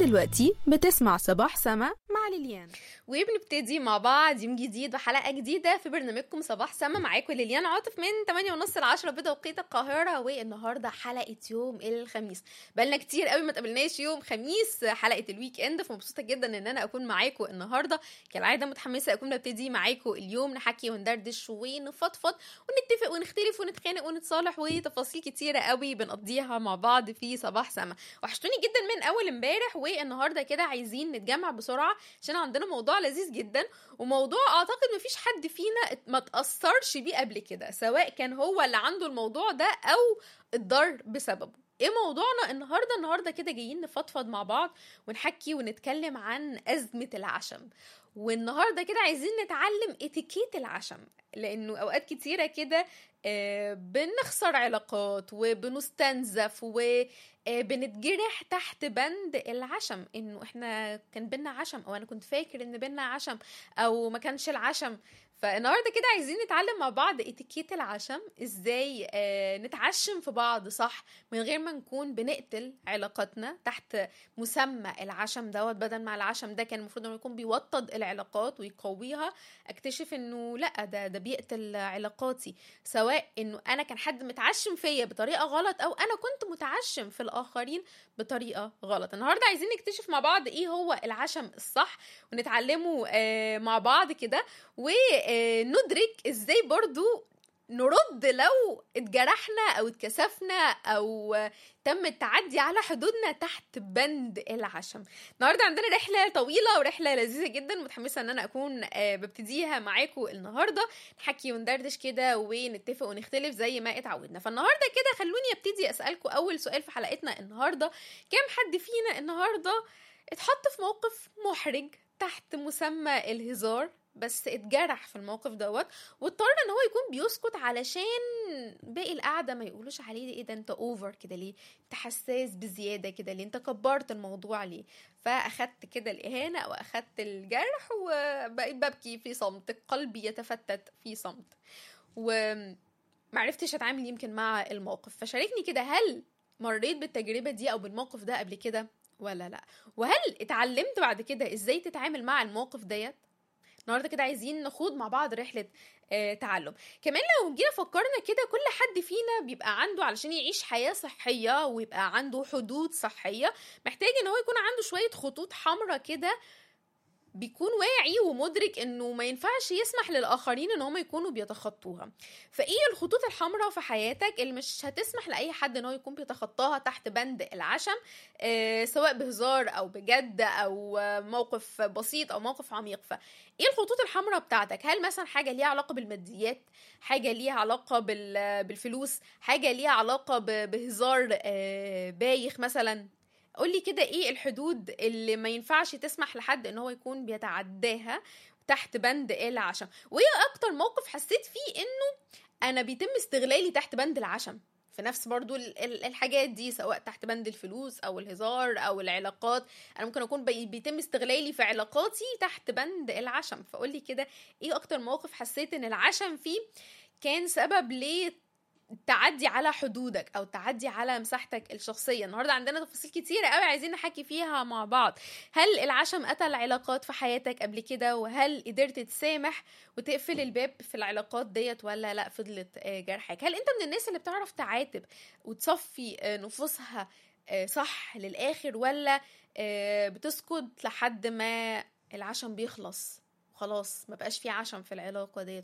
دلوقتي بتسمع صباح سما مع ليليان وبنبتدي مع بعض يوم جديد وحلقة جديدة في برنامجكم صباح سما معاكم ليليان عاطف من 8 ونص ل 10 بتوقيت القاهرة والنهاردة حلقة يوم الخميس بقالنا كتير قوي ما تقابلناش يوم خميس حلقة الويك اند فمبسوطة جدا ان انا اكون معاكم النهاردة كالعادة متحمسة اكون ببتدي معاكم اليوم نحكي وندردش ونفضفض ونتفق ونختلف ونتخانق ونتصالح وتفاصيل كتيرة قوي بنقضيها مع بعض في صباح سما وحشتوني جدا من اول امبارح والنهارده كده عايزين نتجمع بسرعه عشان عندنا موضوع لذيذ جدا وموضوع اعتقد مفيش حد فينا ما تاثرش بيه قبل كده سواء كان هو اللي عنده الموضوع ده او اتضر بسببه ايه موضوعنا النهارده النهارده كده جايين نفضفض مع بعض ونحكي ونتكلم عن ازمه العشم والنهارده كده عايزين نتعلم اتيكيت العشم لانه اوقات كتيره كده آه، بنخسر علاقات وبنستنزف وبنتجرح تحت بند العشم انه احنا كان بينا عشم او انا كنت فاكر ان بينا عشم او ما كانش العشم فالنهارده كده عايزين نتعلم مع بعض اتيكيت العشم ازاي آه نتعشم في بعض صح من غير ما نكون بنقتل علاقاتنا تحت مسمى العشم دوت بدل ما العشم ده كان المفروض انه يكون بيوطد العلاقات ويقويها اكتشف انه لا ده ده بيقتل علاقاتي سواء انه انا كان حد متعشم فيا بطريقه غلط او انا كنت متعشم في الاخرين بطريقه غلط النهارده عايزين نكتشف مع بعض ايه هو العشم الصح ونتعلمه آه مع بعض كده وندرك ازاي برضو نرد لو اتجرحنا او اتكسفنا او تم التعدي على حدودنا تحت بند العشم النهارده عندنا رحله طويله ورحله لذيذه جدا متحمسه ان انا اكون ببتديها معاكم النهارده نحكي وندردش كده ونتفق ونختلف زي ما اتعودنا فالنهارده كده خلوني ابتدي اسالكم اول سؤال في حلقتنا النهارده كام حد فينا النهارده اتحط في موقف محرج تحت مسمى الهزار بس اتجرح في الموقف دوت واضطر ان هو يكون بيسكت علشان باقي القعده ما يقولوش عليه ايه ده انت اوفر كده ليه انت حساس بزياده كده ليه انت كبرت الموضوع ليه فاخدت كده الاهانه او اخدت الجرح وبقيت ببكي في صمت قلبي يتفتت في صمت ومعرفتش اتعامل يمكن مع الموقف فشاركني كده هل مريت بالتجربه دي او بالموقف ده قبل كده ولا لا وهل اتعلمت بعد كده ازاي تتعامل مع الموقف ديت النهارده كده عايزين نخوض مع بعض رحله آه تعلم كمان لو جينا فكرنا كده كل حد فينا بيبقى عنده علشان يعيش حياه صحيه ويبقى عنده حدود صحيه محتاج ان هو يكون عنده شويه خطوط حمراء كده بيكون واعي ومدرك انه ما ينفعش يسمح للاخرين ان هم يكونوا بيتخطوها فايه الخطوط الحمراء في حياتك اللي مش هتسمح لاي حد ان هو يكون بيتخطاها تحت بند العشم آه سواء بهزار او بجد او موقف بسيط او موقف عميق فايه الخطوط الحمراء بتاعتك هل مثلا حاجه ليها علاقه بالماديات حاجه ليها علاقه بالفلوس حاجه ليها علاقه بهزار آه بايخ مثلا قولي كده ايه الحدود اللي ما ينفعش تسمح لحد ان هو يكون بيتعداها تحت بند العشم وايه اكتر موقف حسيت فيه انه انا بيتم استغلالي تحت بند العشم في نفس برضو الحاجات دي سواء تحت بند الفلوس او الهزار او العلاقات انا ممكن اكون بيتم استغلالي في علاقاتي تحت بند العشم فقولي كده ايه اكتر موقف حسيت ان العشم فيه كان سبب ليه التعدي على حدودك او التعدي على مساحتك الشخصيه النهارده عندنا تفاصيل كتيره قوي عايزين نحكي فيها مع بعض هل العشم قتل علاقات في حياتك قبل كده وهل قدرت تسامح وتقفل الباب في العلاقات ديت ولا لا فضلت جرحك هل انت من الناس اللي بتعرف تعاتب وتصفي نفوسها صح للاخر ولا بتسكت لحد ما العشم بيخلص خلاص ما بقاش في عشم في العلاقه ديت